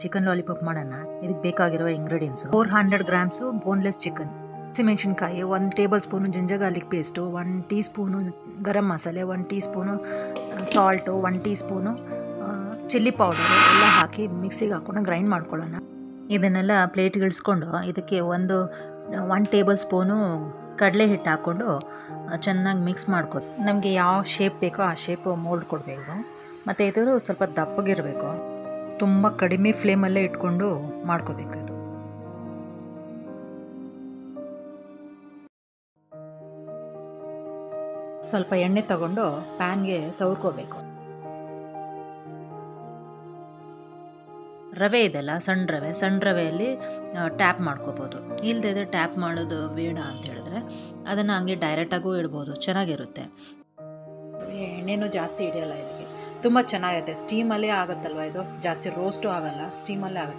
chicken lollipop ಮಾಡೋಣ ಇದಕ್ಕೆ ಬೇಕಾಗಿರುವ ingredients four hundred grams boneless chicken ಹಸಿಮೆಣ್ಸಿನ್ಕಾಯಿ ಒಂದು tablespoon ginger garlic paste one teaspoon garam masala one teaspoon salt one teaspoon chilli powder ಎಲ್ಲ ಹಾಕಿ ಮಿಕ್ಸಿಗೆ ಹಾಕ್ಕೊಂಡು ಗ್ರೈಂಡ್ ಮಾಡ್ಕೊಳ್ಳೋಣ ಇದನ್ನೆಲ್ಲ ಪ್ಲೇಟ್ಗೆ ಇಳಿಸ್ಕೊಂಡು ಇದಕ್ಕೆ ಒಂದು ಒನ್ ಟೇಬಲ್ ಸ್ಪೂನು ಕಡಲೆ ಹಿಟ್ಟು ಹಾಕ್ಕೊಂಡು ಚೆನ್ನಾಗಿ ಮಿಕ್ಸ್ ಮಾಡ್ಕೊ ನಮಗೆ ಯಾವ ಶೇಪ್ ಬೇಕೋ ಆ ಶೇಪು ಮೋಲ್ಡ್ ಕೊಡಬೇಕು ಮತ್ತು ಇದು ಸ್ವಲ್ಪ ದಪ್ಪಗಿರಬೇಕು ತುಂಬ ಕಡಿಮೆ ಫ್ಲೇಮಲ್ಲೇ ಇಟ್ಕೊಂಡು ಮಾಡ್ಕೋಬೇಕು ಇದು ಸ್ವಲ್ಪ ಎಣ್ಣೆ ತಗೊಂಡು ಪ್ಯಾನ್ಗೆ ಸವರ್ಕೋಬೇಕು ರವೆ ಇದೆಲ್ಲ ಸಣ್ಣ ರವೆ ಸಣ್ಣ ರವೆಯಲ್ಲಿ ಟ್ಯಾಪ್ ಮಾಡ್ಕೋಬೋದು ಇಲ್ಲದೇ ಇದ್ರೆ ಟ್ಯಾಪ್ ಮಾಡೋದು ಬೇಡ ಅಂತ ಹೇಳಿದ್ರೆ ಅದನ್ನು ಹಂಗೆ ಡೈರೆಕ್ಟಾಗೂ ಇಡ್ಬೋದು ಚೆನ್ನಾಗಿರುತ್ತೆ ಎಣ್ಣೆನೂ ಜಾಸ್ತಿ ಹಿಡಿಯಲ್ಲ ಇದಕ್ಕೆ ತುಂಬ ಚೆನ್ನಾಗಿರುತ್ತೆ ಸ್ಟೀಮಲ್ಲೇ ಆಗುತ್ತಲ್ವ ಇದು ಜಾಸ್ತಿ ರೋಸ್ಟು ಆಗಲ್ಲ ಸ್ಟೀಮಲ್ಲೇ ಆಗುತ್ತೆ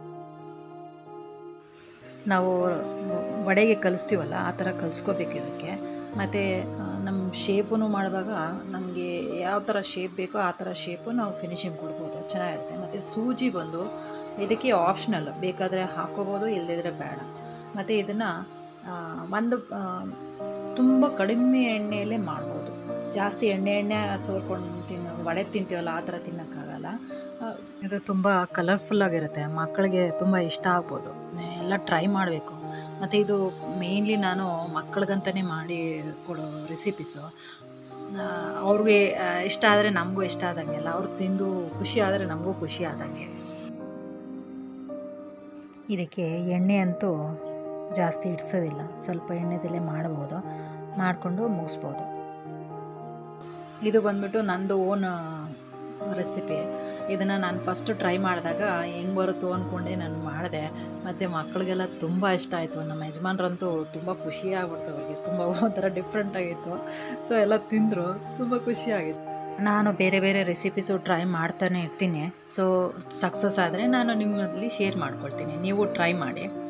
ನಾವು ವಡೆಗೆ ಕಲಿಸ್ತೀವಲ್ಲ ಆ ಥರ ಕಲಿಸ್ಕೋಬೇಕು ಇದಕ್ಕೆ ಮತ್ತು ನಮ್ಮ ಶೇಪು ಮಾಡುವಾಗ ನಮಗೆ ಯಾವ ಥರ ಶೇಪ್ ಬೇಕೋ ಆ ಥರ ಶೇಪು ನಾವು ಫಿನಿಶಿಂಗ್ ಕೊಡ್ಬೋದು ಚೆನ್ನಾಗಿರುತ್ತೆ ಮತ್ತು ಸೂಜಿ ಬಂದು ಇದಕ್ಕೆ ಆಪ್ಷನಲ್ ಬೇಕಾದರೆ ಹಾಕೋಬೋದು ಇಲ್ಲದಿದ್ರೆ ಬೇಡ ಮತ್ತು ಇದನ್ನು ಒಂದು ತುಂಬ ಕಡಿಮೆ ಎಣ್ಣೆಯಲ್ಲೇ ಮಾಡ್ಬೋದು ಜಾಸ್ತಿ ಎಣ್ಣೆ ಎಣ್ಣೆ ಸೋರ್ಕೊಂಡು ತಿನ್ನೋ ವಡೆ ತಿಂತೀವಲ್ಲ ಆ ಥರ ತಿನ್ನೋಕ್ಕಾಗಲ್ಲ ಇದು ತುಂಬ ಕಲರ್ಫುಲ್ಲಾಗಿರುತ್ತೆ ಮಕ್ಕಳಿಗೆ ತುಂಬ ಇಷ್ಟ ಆಗ್ಬೋದು ಎಲ್ಲ ಟ್ರೈ ಮಾಡಬೇಕು ಮತ್ತು ಇದು ಮೇಯ್ನ್ಲಿ ನಾನು ಮಕ್ಕಳಿಗಂತಲೇ ಮಾಡಿ ಕೊಡೋ ರೆಸಿಪೀಸು ಅವ್ರಿಗೆ ಇಷ್ಟ ಆದರೆ ನಮಗೂ ಇಷ್ಟ ಆದಂಗೆಲ್ಲ ಅವ್ರು ತಿಂದು ಖುಷಿ ಆದರೆ ನಮಗೂ ಖುಷಿ ಆದಂಗೆ ಇದಕ್ಕೆ ಎಣ್ಣೆ ಅಂತೂ ಜಾಸ್ತಿ ಇಡ್ಸೋದಿಲ್ಲ ಸ್ವಲ್ಪ ಎಣ್ಣೆದಲ್ಲೇ ಮಾಡ್ಬೋದು ಮಾಡಿಕೊಂಡು ಮುಗಿಸ್ಬೋದು ಇದು ಬಂದ್ಬಿಟ್ಟು ನಂದು ಓನ್ ರೆಸಿಪಿ ಇದನ್ನು ನಾನು ಫಸ್ಟು ಟ್ರೈ ಮಾಡಿದಾಗ ಹೆಂಗೆ ಬರುತ್ತೋ ಅಂದ್ಕೊಂಡೆ ನಾನು ಮಾಡಿದೆ ಮತ್ತು ಮಕ್ಕಳಿಗೆಲ್ಲ ತುಂಬ ಇಷ್ಟ ಆಯಿತು ನಮ್ಮ ಯಜಮಾನ್ರಂತೂ ತುಂಬ ಖುಷಿಯಾಗ್ಬಿಡ್ತು ಅವ್ರಿಗೆ ತುಂಬ ಒಂಥರ ಡಿಫ್ರೆಂಟ್ ಆಗಿತ್ತು ಸೊ ಎಲ್ಲ ತಿಂದರು ತುಂಬ ಖುಷಿಯಾಗಿತ್ತು ನಾನು ಬೇರೆ ಬೇರೆ ರೆಸಿಪೀಸು ಟ್ರೈ ಮಾಡ್ತಾನೆ ಇರ್ತೀನಿ ಸೊ ಸಕ್ಸಸ್ ಆದರೆ ನಾನು ನಿಮ್ಮಲ್ಲಿ ಶೇರ್ ಮಾಡ್ಕೊಳ್ತೀನಿ ನೀವು ಟ್ರೈ ಮಾಡಿ